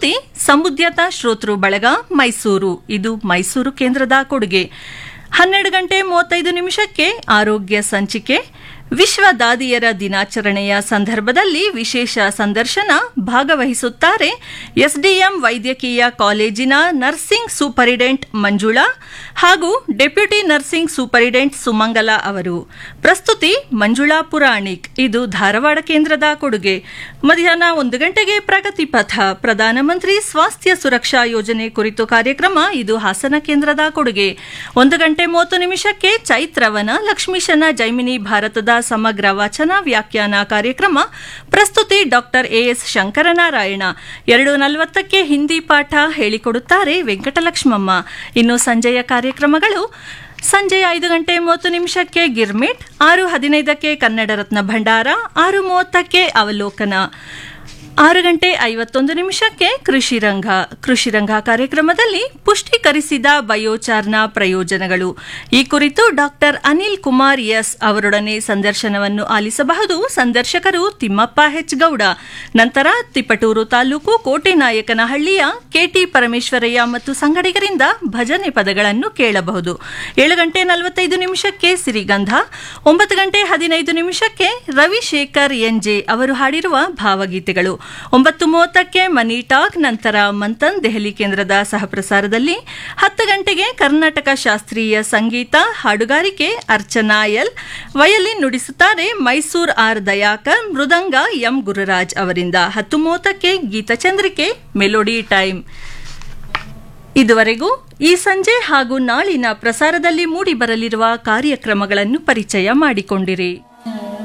ಪ್ರಸ್ತುತಿ ಸಮುದ್ಯತ ಶ್ರೋತೃ ಬಳಗ ಮೈಸೂರು ಇದು ಮೈಸೂರು ಕೇಂದ್ರದ ಕೊಡುಗೆ ಹನ್ನೆರಡು ಗಂಟೆ ಮೂವತ್ತೈದು ನಿಮಿಷಕ್ಕೆ ಆರೋಗ್ಯ ಸಂಚಿಕೆ ವಿಶ್ವ ದಾದಿಯರ ದಿನಾಚರಣೆಯ ಸಂದರ್ಭದಲ್ಲಿ ವಿಶೇಷ ಸಂದರ್ಶನ ಭಾಗವಹಿಸುತ್ತಾರೆ ಎಸ್ಡಿಎಂ ವೈದ್ಯಕೀಯ ಕಾಲೇಜಿನ ನರ್ಸಿಂಗ್ ಸೂಪರಿಡೆಂಟ್ ಮಂಜುಳಾ ಹಾಗೂ ಡೆಪ್ಯೂಟಿ ನರ್ಸಿಂಗ್ ಸೂಪರಿಡೆಂಟ್ ಸುಮಂಗಲ ಅವರು ಪ್ರಸ್ತುತಿ ಮಂಜುಳಾ ಪುರಾಣಿಕ್ ಇದು ಧಾರವಾಡ ಕೇಂದ್ರದ ಕೊಡುಗೆ ಮಧ್ಯಾಹ್ನ ಒಂದು ಗಂಟೆಗೆ ಪ್ರಗತಿ ಪಥ ಪ್ರಧಾನಮಂತ್ರಿ ಸ್ವಾಸ್ಥ್ಯ ಸುರಕ್ಷಾ ಯೋಜನೆ ಕುರಿತು ಕಾರ್ಯಕ್ರಮ ಇದು ಹಾಸನ ಕೇಂದ್ರದ ಕೊಡುಗೆ ಒಂದು ಗಂಟೆ ಮೂವತ್ತು ನಿಮಿಷಕ್ಕೆ ಚೈತ್ರವನ ಲಕ್ಷ್ಮೀಶನ ಜೈಮಿನಿ ಭಾರತದ ಸಮಗ್ರ ವಾಚನ ವ್ಯಾಖ್ಯಾನ ಕಾರ್ಯಕ್ರಮ ಪ್ರಸ್ತುತಿ ಡಾಕ್ಟರ್ ಎಎಸ್ ಶಂಕರನಾರಾಯಣ ಎರಡು ನಲವತ್ತಕ್ಕೆ ಹಿಂದಿ ಪಾಠ ಹೇಳಿಕೊಡುತ್ತಾರೆ ವೆಂಕಟಲಕ್ಷ್ಮಮ್ಮ ಇನ್ನು ಸಂಜೆಯ ಕಾರ್ಯಕ್ರಮಗಳು ಸಂಜೆ ಐದು ಗಂಟೆ ಮೂವತ್ತು ನಿಮಿಷಕ್ಕೆ ಗಿರ್ಮಿಟ್ ಆರು ಹದಿನೈದಕ್ಕೆ ಕನ್ನಡ ರತ್ನ ಭಂಡಾರ ಆರು ಮೂವತ್ತಕ್ಕೆ ಅವಲೋಕನ ಆರು ಗಂಟೆ ಐವತ್ತೊಂದು ನಿಮಿಷಕ್ಕೆ ಕೃಷಿ ರಂಗ ಕೃಷಿ ರಂಗ ಕಾರ್ಯಕ್ರಮದಲ್ಲಿ ಪುಷ್ಟೀಕರಿಸಿದ ಬಯೋಚಾರ್ನ ಪ್ರಯೋಜನಗಳು ಈ ಕುರಿತು ಡಾಕ್ಟರ್ ಅನಿಲ್ ಕುಮಾರ್ ಎಸ್ ಅವರೊಡನೆ ಸಂದರ್ಶನವನ್ನು ಆಲಿಸಬಹುದು ಸಂದರ್ಶಕರು ತಿಮ್ಮಪ್ಪ ಹೆಚ್ ಗೌಡ ನಂತರ ತಿಪಟೂರು ತಾಲೂಕು ಕೋಟೆನಾಯಕನಹಳ್ಳಿಯ ಕೆಟಿ ಪರಮೇಶ್ವರಯ್ಯ ಮತ್ತು ಸಂಗಡಿಗರಿಂದ ಭಜನೆ ಪದಗಳನ್ನು ಕೇಳಬಹುದು ಏಳು ಗಂಟೆ ನಲವತ್ತೈದು ನಿಮಿಷಕ್ಕೆ ಸಿರಿಗಂಧ ಒಂಬತ್ತು ಗಂಟೆ ಹದಿನೈದು ನಿಮಿಷಕ್ಕೆ ರವಿಶೇಖರ್ ಎನ್ಜೆ ಅವರು ಹಾಡಿರುವ ಭಾವಗೀತೆಗಳು ಒಂಬತ್ತು ಮೂವತ್ತಕ್ಕೆ ಮನಿ ಟಾಕ್ ನಂತರ ಮಂಥನ್ ದೆಹಲಿ ಕೇಂದ್ರದ ಸಹಪ್ರಸಾರದಲ್ಲಿ ಹತ್ತು ಗಂಟೆಗೆ ಕರ್ನಾಟಕ ಶಾಸ್ತ್ರೀಯ ಸಂಗೀತ ಹಾಡುಗಾರಿಕೆ ಅರ್ಚನಾ ಎಲ್ ವಯಲಿನ್ ನುಡಿಸುತ್ತಾರೆ ಮೈಸೂರ್ ಆರ್ ದಯಾಕರ್ ಮೃದಂಗ ಎಂ ಗುರುರಾಜ್ ಅವರಿಂದ ಹತ್ತು ಮೂವತ್ತಕ್ಕೆ ಗೀತಚಂದ್ರಿಕೆ ಮೆಲೋಡಿ ಟೈಮ್ ಇದುವರೆಗೂ ಈ ಸಂಜೆ ಹಾಗೂ ನಾಳಿನ ಪ್ರಸಾರದಲ್ಲಿ ಮೂಡಿಬರಲಿರುವ ಕಾರ್ಯಕ್ರಮಗಳನ್ನು ಪರಿಚಯ ಮಾಡಿಕೊಂಡಿರಿ